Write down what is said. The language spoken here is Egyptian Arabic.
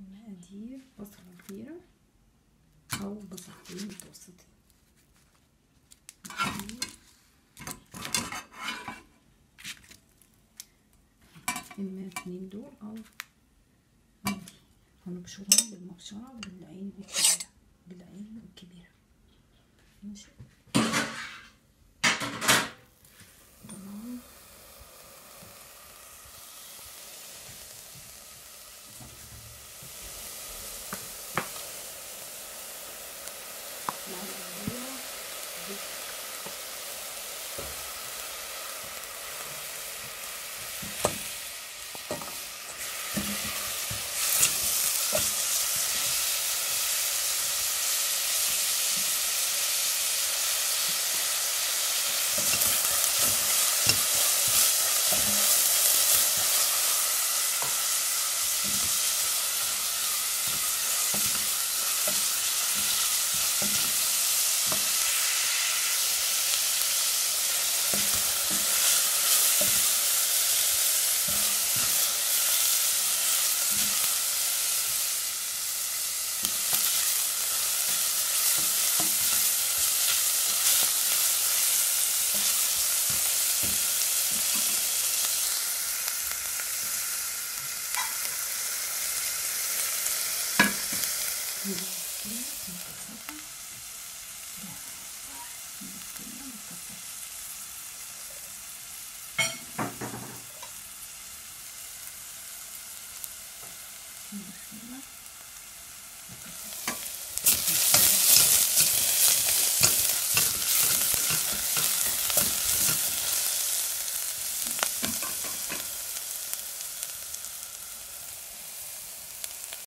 المقادير بصلة كبيرة أو بصلتين متوسطين مقادير إما اتنين دول أو أو دي هنبشرهم بالمبشرة بالعين الكبيرة بالعين الكبيرة ماشي تمام معلقة كبيرة زيت